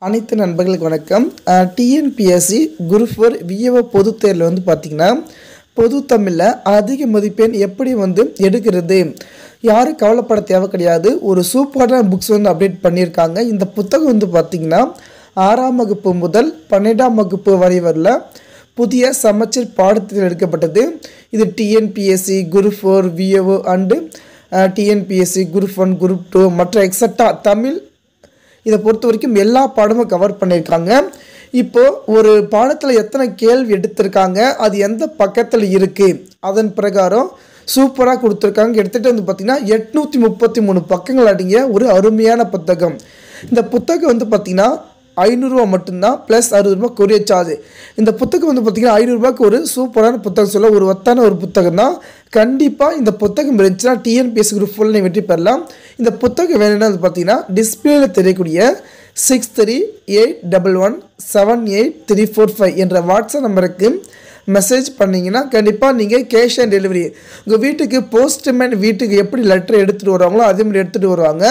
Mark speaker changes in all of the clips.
Speaker 1: அனைத்து நண்பர்களுக்கு வணக்கம் டிஎன்பிஎஸ்சி குரூப் ஃபோர் விஏஓ பொதுத் தேர்வில் வந்து பார்த்திங்கன்னா பொது தமிழில் அதிக மதிப்பெண் எப்படி வந்து எடுக்கிறது யாரும் கவலைப்பட தேவை கிடையாது ஒரு சூப்பரான புக்ஸ் வந்து அப்டேட் பண்ணியிருக்காங்க இந்த புத்தகம் வந்து பார்த்திங்கன்னா ஆறாம் வகுப்பு முதல் பன்னெண்டாம் வகுப்பு வரை வரல புதிய சமச்சீர் பாடத்தில் எடுக்கப்பட்டது இது TNPSC group four VAO and TNPSC group one group two மற்ற எக்ஸட்ரா தமிழ் இதை பொறுத்த வரைக்கும் எல்லா பாடமும் கவர் பண்ணியிருக்காங்க இப்போது ஒரு பாடத்தில் எத்தனை கேள்வி எடுத்திருக்காங்க அது எந்த பக்கத்தில் இருக்குது அதன் பிரகாரம் சூப்பராக கொடுத்துருக்காங்க எடுத்துகிட்டு வந்து பார்த்திங்கன்னா எட்நூற்றி முப்பத்தி மூணு பக்கங்கள் அடங்கிய ஒரு அருமையான புத்தகம் இந்த புத்தகம் வந்து பார்த்திங்கன்னா ஐநூறுரூவா மட்டும்தான் ப்ளஸ் அறுபது ரூபா கொரியர் சார்ஜ் இந்த புத்தகம் வந்து பார்த்திங்கன்னா ஐநூறுரூபாய்க்கு ஒரு சூப்பரான புத்தகம் சொல்ல ஒரு ஒத்தான ஒரு புத்தகம் தான் கண்டிப்பாக இந்த புத்தகம் இருந்துச்சுன்னா டிஎன்பிஎஸ் குரூப் ஃபுல் நீங்கள் வெற்றி பெறலாம் இந்த புத்தகம் வேணும்னா அது பார்த்தீங்கன்னா டிஸ்பிளேல தெரியக்கூடிய six three eight double one seven eight three four five என்ற வாட்ஸ்அப் நம்பருக்கு மெசேஜ் பண்ணிங்கன்னா கண்டிப்பாக நீங்கள் கேஷ் ஆன் டெலிவரி உங்கள் வீட்டுக்கு போஸ்ட்மேன் வீட்டுக்கு எப்படி லெட்டர் எடுத்துகிட்டு வருவாங்களோ அதே மாதிரி எடுத்துகிட்டு வருவாங்க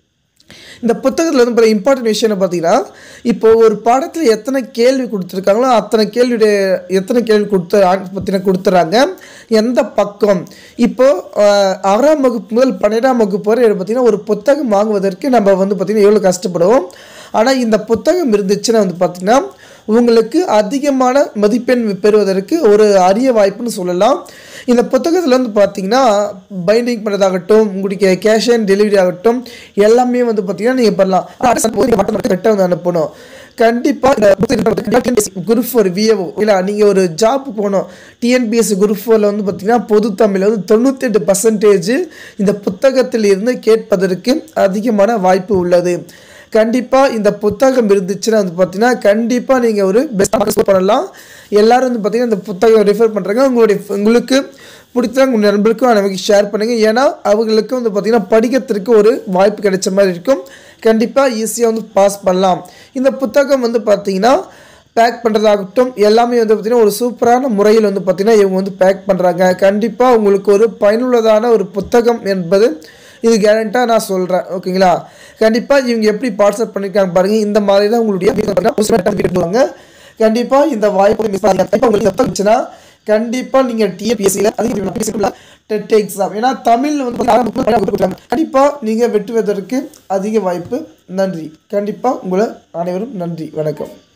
Speaker 1: இந்த புத்தகத்தில் வந்து பல இம்பார்ட்டன்ட் விஷயம் என்ன பார்த்தீங்கன்னா இப்போ ஒரு பாடத்தில் எத்தனை கேள்வி கொடுத்துருக்காங்களோ அத்தனை கேள்வியுடைய எத்தனை கேள்வி கொடுத்து பற்றின கொடுத்துறாங்க எந்த பக்கம் இப்போது ஆறாம் வகுப்பு முதல் பன்னெண்டாம் வகுப்பு வரை பார்த்திங்கன்னா ஒரு புத்தகம் வாங்குவதற்கு நம்ம வந்து பார்த்திங்கன்னா எவ்வளோ கஷ்டப்படுவோம் ஆனால் இந்த புத்தகம் இருந்துச்சுன்னா வந்து பார்த்திங்கன்னா உங்களுக்கு அதிகமான மதிப்பெண் பெறுவதற்கு ஒரு அரிய வாய்ப்புன்னு சொல்லலாம் இந்த புத்தகத்தில் வந்து பார்த்தீங்கன்னா பைண்டிங் பண்ணுறதாகட்டும் உங்களுக்கு கேஷ் ஆன் டெலிவரி ஆகட்டும் எல்லாமே வந்து பார்த்தீங்கன்னா நீங்கள் பண்ணலாம் கரெக்டாக வந்து அனுப்பணும் கண்டிப்பாக குரூப் ஃபோர் விஏஓ இல்லை நீங்கள் ஒரு ஜாப் போகணும் டிஎன்பிஎஸ்சி குரூப் ஃபோரில் வந்து பார்த்தீங்கன்னா பொது தமிழில் வந்து தொண்ணூத்தெட்டு பர்சன்டேஜ் இந்த புத்தகத்தில் இருந்து கேட்பதற்கு அதிகமான வாய்ப்பு உள்ளது கண்டிப்பாக இந்த புத்தகம் இருந்துச்சுன்னா வந்து பார்த்தீங்கன்னா கண்டிப்பாக நீங்கள் ஒரு பெஸ்ட் ஸ்கோர் பண்ணலாம் எல்லோரும் வந்து பார்த்தீங்கன்னா இந்த புத்தகம் ரெஃபர் பண்ணுறாங்க உங்களுடைய உங்களுக்கு பிடிச்ச உங்கள் நண்பருக்கும் நமக்கு ஷேர் பண்ணுங்கள் ஏன்னா அவங்களுக்கு வந்து பார்த்திங்கன்னா படிக்கிறதுக்கு ஒரு வாய்ப்பு கிடைச்ச மாதிரி இருக்கும் கண்டிப்பாக ஈஸியாக வந்து பாஸ் பண்ணலாம் இந்த புத்தகம் வந்து பார்த்திங்கன்னா பேக் பண்ணுறதாகட்டும் எல்லாமே வந்து பார்த்திங்கன்னா ஒரு சூப்பரான முறையில் வந்து பார்த்திங்கன்னா இவங்க வந்து பேக் பண்ணுறாங்க கண்டிப்பாக உங்களுக்கு ஒரு பயனுள்ளதான ஒரு புத்தகம் என்பது இது கேரண்டாக நான் சொல்கிறேன் ஓகேங்களா கண்டிப்பாக இவங்க எப்படி பார்சல் பண்ணியிருக்காங்க பாருங்கள் இந்த மாதிரி தான் உங்களுடைய கண்டிப்பாக இந்த வாய்ப்பு மிஸ் ஆகாது உங்களுக்கு எப்போ இருந்துச்சுன்னா கண்டிப்பாக நீங்கள் டிஎபிஎஸ்சியில் அதிக டெட் எக்ஸாம் ஏன்னா தமிழ் வந்து கண்டிப்பாக நீங்கள் வெட்டுவதற்கு அதிக வாய்ப்பு நன்றி கண்டிப்பாக உங்களை அனைவரும் நன்றி வணக்கம்